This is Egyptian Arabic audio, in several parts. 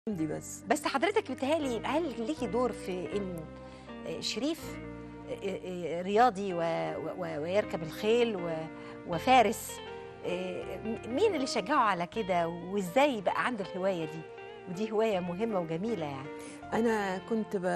دي بس بس حضرتك بتهيألي هل ليكي دور في ان شريف رياضي و... و... ويركب الخيل و... وفارس مين اللي شجعه على كده وازاي بقى عنده الهوايه دي ودي هوايه مهمه وجميله يعني انا كنت ب...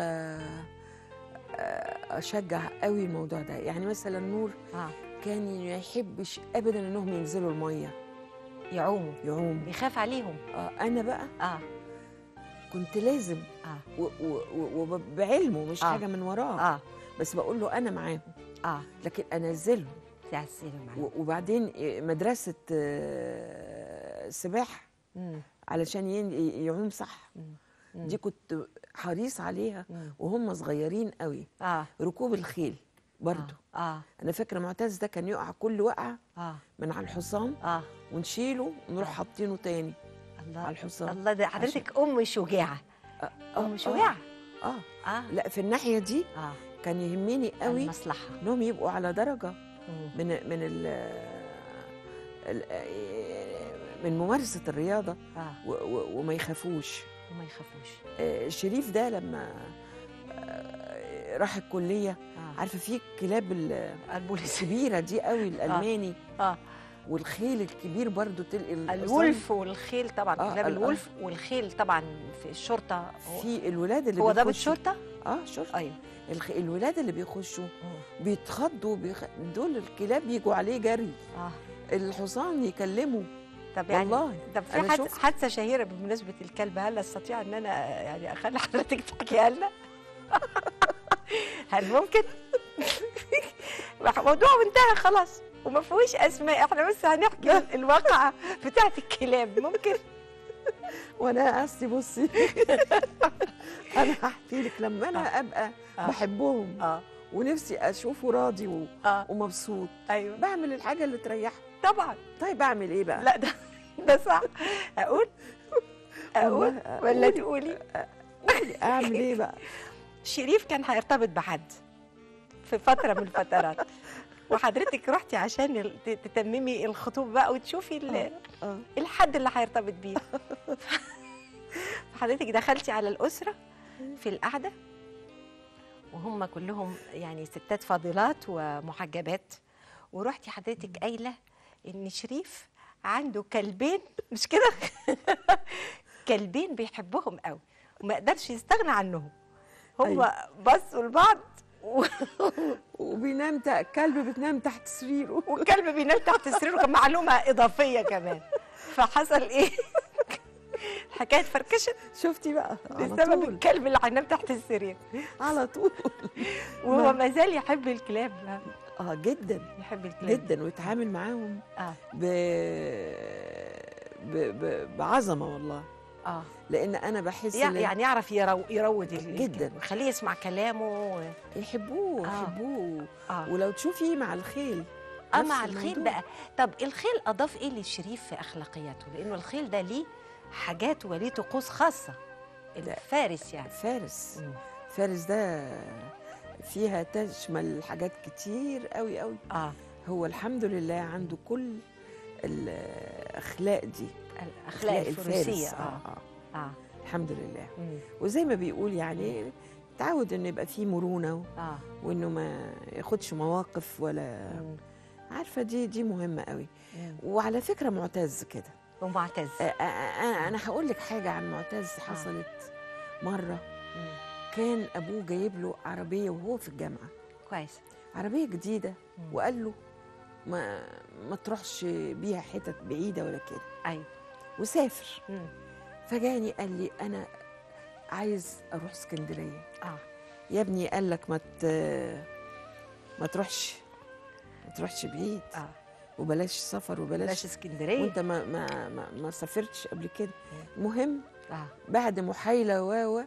اشجع قوي الموضوع ده يعني مثلا نور اه كان ما يحبش ابدا انهم ينزلوا الميه يعوموا يعوموا يخاف عليهم آه انا بقى اه كنت لازم اه و- و- و- وبعلمه مش آه. حاجه من وراه اه بس بقول له انا معاهم اه لكن انزلهم تعسلوا معاه و- وبعدين مدرسه آه، سباحه مم. علشان ين- يعوم صح مم. دي كنت حريص عليها مم. وهم صغيرين قوي اه ركوب الخيل برضو اه اه انا فاكره معتز ده كان يقع كل وقعه اه, من على الحصان آه. ونشيله ونروح حاطينه تاني الله على الحصان الله ده حضرتك ام شجاعه آه، ام آه، شجاعه اه اه لا في الناحيه دي اه كان يهمني قوي المصلحه انهم يبقوا على درجه مم. من من ال ال- من ممارسه الرياضه اه و- و- وما يخافوش وما يخافوش آه، شريف ده لما آه، راح الكليه اه عارفه في كلاب ال- البوليس الكبيره دي قوي الالماني اه والخيل الكبير برضو تلقي الحصان. الولف والخيل طبعا آه، كلاب ال- آه. الولف والخيل طبعا في الشرطه هو, في الولاد اللي هو ضابط بيخشوا- شرطه اه شرطه ايوه الخ... الولاد اللي بيخشوا مم. بيتخضوا بيخ... دول الكلاب يجوا عليه جري اه الحصان يكلمه طب يعني والله طب في أنا حادثه شفت. حادثه شهيره بمناسبه الكلب هل استطيع ان انا يعني اخلي حضرتك تحكيها لنا؟ هل ممكن؟ موضوع انتهى خلاص وما فيهوش اسماء احنا بس هنحكي الواقعه بتاعت الكلاب ممكن؟ وانا قصدي بصي انا هحكي لك لما انا ابقى آه. بحبهم اه ونفسي اشوفه راضي و... اه ومبسوط ايوه بعمل الحاجه اللي تريحه طبعا طيب اعمل ايه بقى لا ده ده صح اقول اقول والله ولا قولي. تقولي قولي، اعمل ايه بقى شريف كان هيرتبط بحد في فتره من الفترات وحضرتك رحتي عشان ال- ت- تتممي الخطوبه بقى وتشوفي ال- اه الحد اللي هيرتبط بيه حضرتك دخلتي على الاسره في القعده وهم كلهم يعني ستات فاضلات ومحجبات ورحتي حضرتك قايله ان شريف عنده كلبين مش كده كلبين بيحبهم قوي وما قدرش يستغنى عنهم هم أيوة. بصوا لبعض و- وبينام تا... كلب بتنام تحت سريره والكلب بينام تحت السرير وكان معلومه اضافيه كمان فحصل ايه الحكايه فركشت شفتي بقى على بسبب طول الكلب اللي هينام تحت السرير على طول وهو ما زال يحب الكلاب اه جدا يحب الكلاب جدا ويتعامل معاهم اه ب... ب... ب... بعظمه والله اه لان انا بحس يع- إن يعني يعرف يرو يروض ال- جداً. ويخليه يسمع كلامه و... يحبوه آه. يحبوه اه ولو تشوفي مع الخيل اه نفس مع الخيل الموضوع. بقى طب الخيل اضاف ايه للشريف في اخلاقياته لانه الخيل ده ليه حاجات وليه طقوس خاصه الفارس يعني فارس مم. فارس ده فيها تشمل حاجات كتير قوي قوي اه هو الحمد لله عنده كل الاخلاق دي الاخلاق الفروسيه اه, اه آه. اه الحمد لله مم. وزي ما بيقول يعني تعود انه يبقى فيه مرونه اه وانه ما ياخدش مواقف ولا مم. عارفه دي دي مهمه قوي مم. وعلى فكره معتز كده ومعتز آه، آه، آه، انا هقول لك حاجه عن معتز حصلت مره مم. كان ابوه جايب له عربيه وهو في الجامعه كويس عربيه جديده مم. وقال له ما ما تروحش بيها حتت بعيده ولا كده ايوه وسافر مم. فجاني قال لي انا عايز اروح اسكندريه اه يا ابني قال لك ما ت... ما تروحش ما تروحش بعيد اه وبلاش سفر بلاش وبلاش اسكندريه وانت ما ما ما, ما سافرتش قبل كده المهم اه بعد محايله و و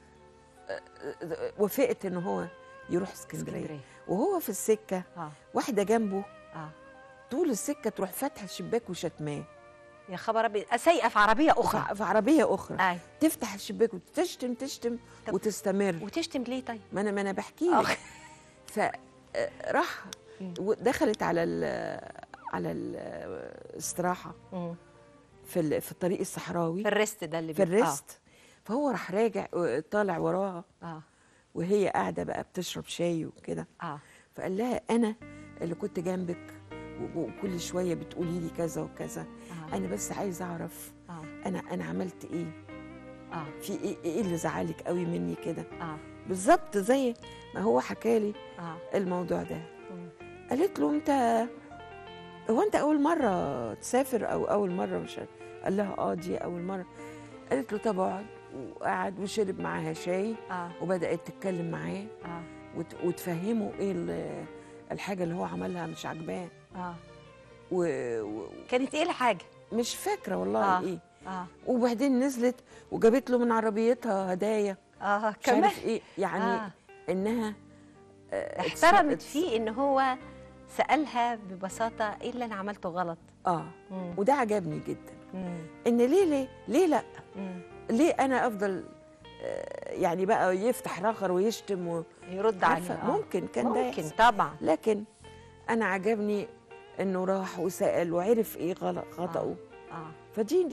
وافقت ان هو يروح اسكندريه اسكندريه وهو في السكه اه واحده جنبه اه طول السكه تروح فاتحه الشباك وشتماه يا خبر ابيض سايقه في عربيه اخرى في في عربيه اخرى اي تفتح الشباك وتشتم تشتم طب- وتستمر وتشتم ليه طيب ما انا ما انا بحكي آه. لك فراح مم. ودخلت على ال على الاستراحه مم. في ال- في الطريق الصحراوي في الريست ده اللي في بيبقى- آه. الريست فهو راح راجع آه، طالع وراها اه وهي قاعده بقى بتشرب شاي وكده اه فقال لها انا اللي كنت جنبك و- وكل شويه بتقولي لي كذا وكذا اه انا بس عايز اعرف اه انا انا عملت ايه اه في ايه ايه اللي زعلك قوي مني كده اه بالظبط زي ما هو حكى لي اه الموضوع ده مم. قالت له انت هو انت اول مره تسافر او اول مره مش عارف. قال لها اه دي اول مره قالت له طب اقعد وقعد وشرب معاها شاي اه وبدات تتكلم معاه اه وت- وتفهمه ايه ال- الحاجه اللي هو عملها مش عاجباه اه و- و- كانت ايه الحاجه ومش فاكره والله آه. ايه اه وبعدين نزلت وجابت له من عربيتها هدايا اه مش كمان عارف ايه يعني آه. انها آه، احترمت اتص- فيه ان هو سالها ببساطه ايه اللي انا عملته غلط اه مم. وده عجبني جدا مم. ان ليه ليه ليه لا مم. ليه انا افضل آه، يعني بقى يفتح رخر ويشتم و... يرد عليه عارفة، آه. ممكن كان ده ممكن يحصل. طبعا لكن انا عجبني انه راح وسال وعرف ايه غلط خطأه اه فدي